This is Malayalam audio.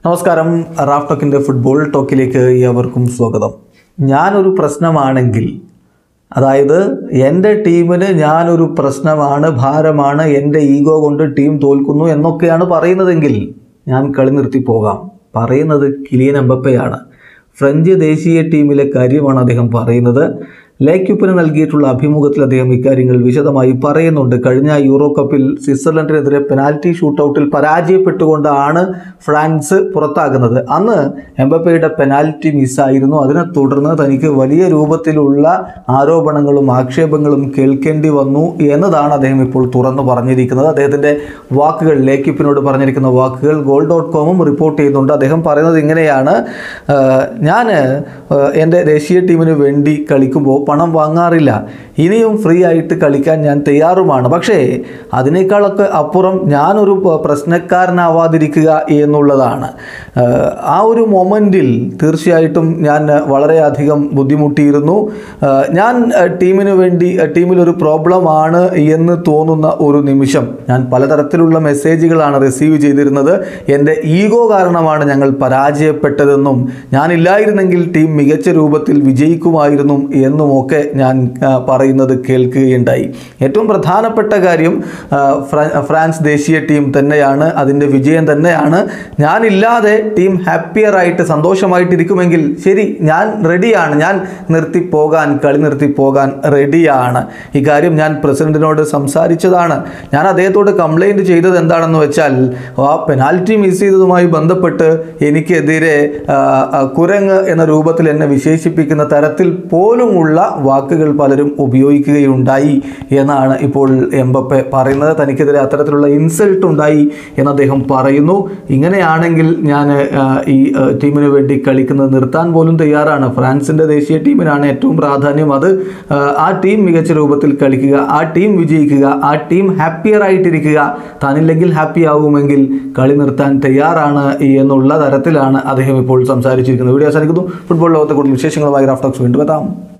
നമസ്കാരം റാഫ് ടോക്കിൻ്റെ ഫുട്ബോൾ ടോക്കിലേക്ക് ഏവർക്കും സ്വാഗതം ഞാനൊരു പ്രശ്നമാണെങ്കിൽ അതായത് എൻ്റെ ടീമിന് ഞാനൊരു പ്രശ്നമാണ് ഭാരമാണ് എൻ്റെ ഈഗോ കൊണ്ട് ടീം തോൽക്കുന്നു എന്നൊക്കെയാണ് പറയുന്നതെങ്കിൽ ഞാൻ കളി നിർത്തി പോകാം പറയുന്നത് കിലിയൻ എംബപ്പയാണ് ഫ്രഞ്ച് ദേശീയ ടീമിലെ കാര്യമാണ് അദ്ദേഹം പറയുന്നത് ലേക്യുപ്പിന് നൽകിയിട്ടുള്ള അഭിമുഖത്തിൽ അദ്ദേഹം ഇക്കാര്യങ്ങൾ വിശദമായി പറയുന്നുണ്ട് കഴിഞ്ഞ യൂറോ കപ്പിൽ സ്വിറ്റ്സർലൻഡിനെതിരെ പെനാൽറ്റി ഷൂട്ടൗട്ടിൽ പരാജയപ്പെട്ടുകൊണ്ടാണ് ഫ്രാൻസ് പുറത്താകുന്നത് അന്ന് എംബപ്പയുടെ പെനാൽറ്റി മിസ്സായിരുന്നു അതിനെ തുടർന്ന് തനിക്ക് വലിയ രൂപത്തിലുള്ള ആരോപണങ്ങളും ആക്ഷേപങ്ങളും കേൾക്കേണ്ടി വന്നു എന്നതാണ് അദ്ദേഹം ഇപ്പോൾ തുറന്നു പറഞ്ഞിരിക്കുന്നത് അദ്ദേഹത്തിൻ്റെ വാക്കുകൾ ലേക്യുപ്പിനോട് പറഞ്ഞിരിക്കുന്ന വാക്കുകൾ ഗോൾ ഡോട്ട് കോമും റിപ്പോർട്ട് ചെയ്യുന്നുണ്ട് അദ്ദേഹം പറയുന്നത് ഇങ്ങനെയാണ് ഞാൻ എൻ്റെ ദേശീയ ടീമിന് വേണ്ടി കളിക്കുമ്പോൾ പണം വാങ്ങാറില്ല ഇനിയും ഫ്രീ ആയിട്ട് കളിക്കാൻ ഞാൻ തയ്യാറുമാണ് പക്ഷേ അതിനേക്കാളൊക്കെ അപ്പുറം ഞാനൊരു പ- പ്രശ്നക്കാരനാവാതിരിക്കുക എന്നുള്ളതാണ് ഏഹ് ആ ഒരു മൊമെൻറ്റിൽ തീർച്ചയായിട്ടും ഞാൻ വളരെയധികം ബുദ്ധിമുട്ടിയിരുന്നു ഏഹ് ഞാൻ ഏഹ് ടീമിന് വേണ്ടി ഏഹ് ടീമിലൊരു പ്രോബ്ലമാണ് എന്ന് തോന്നുന്ന ഒരു നിമിഷം ഞാൻ പലതരത്തിലുള്ള മെസ്സേജുകളാണ് റിസീവ് ചെയ്തിരുന്നത് എൻ്റെ ഈഗോ കാരണമാണ് ഞങ്ങൾ പരാജയപ്പെട്ടതെന്നും ഞാനില്ലായിരുന്നെങ്കിൽ ടീം മികച്ച രൂപത്തിൽ വിജയിക്കുമായിരുന്നു എന്നുമൊക്കെ ഞാൻ ആ, പറയുന്നത് കേൾക്കുകയുണ്ടായി ഏറ്റവും പ്രധാനപ്പെട്ട കാര്യം ആ, ഫ്ര- ഫ്രാൻസ് ദേശീയ ടീം തന്നെയാണ് അതിൻ്റെ വിജയം തന്നെയാണ് ഞാനില്ലാതെ ടീം ഹാപ്പിയറായിട്ട് സന്തോഷമായിട്ടിരിക്കുമെങ്കിൽ ശരി ഞാൻ റെഡിയാണ് ഞാൻ നിർത്തി പോകാൻ കളി നിർത്തി പോകാൻ റെഡിയാണ് ഈ കാര്യം ഞാൻ പ്രസിഡന്റിനോട് സംസാരിച്ചതാണ് ഞാൻ അദ്ദേഹത്തോട് കംപ്ലൈൻറ്റ് ചെയ്തത് എന്താണെന്ന് വെച്ചാൽ ആ പെനാൽറ്റി മിസ് ചെയ്തതുമായി ബന്ധപ്പെട്ട് എനിക്കെതിരെ ആ, ആ, കുരങ്ങ് എന്ന രൂപത്തിൽ എന്നെ വിശേഷിപ്പിക്കുന്ന തരത്തിൽ പോലുമുള്ള വാക്കുകൾ പലരും ഉപയോഗിക്കുകയുണ്ടായി എന്നാണ് ഇപ്പോൾ എംബപ്പെ പറയുന്നത് തനിക്കെതിരെ അത്തരത്തിലുള്ള ഇൻസൾട്ട് ഉണ്ടായി എന്ന് അദ്ദേഹം പറയുന്നു ഇങ്ങനെയാണെങ്കിൽ ഞാൻ ആ, ഈ ആ, ടീമിന് വേണ്ടി കളിക്കുന്നത് നിർത്താൻ പോലും തയ്യാറാണ് ഫ്രാൻസിൻ്റെ ദേശീയ ടീമിനാണ് ഏറ്റവും പ്രാധാന്യം അത് ആ, ആ ടീം മികച്ച രൂപത്തിൽ കളിക്കുക ആ ടീം വിജയിക്കുക ആ ടീം ഹാപ്പിയർ ആയിട്ടിരിക്കുക താനില്ലെങ്കിൽ ഹാപ്പി ആവുമെങ്കിൽ കളി നിർത്താൻ തയ്യാറാണ് എന്നുള്ള തരത്തിലാണ് അദ്ദേഹം ഇപ്പോൾ സംസാരിച്ചിരിക്കുന്നത് വീഡിയോ അവസാനിക്കുന്നു ഫുട്ബോൾ ലോകത്തെ കൂടുതൽ വിശേഷങ്ങളുമായി റാഫ്റ്റോക്സ് വീണ്ടും എത്താം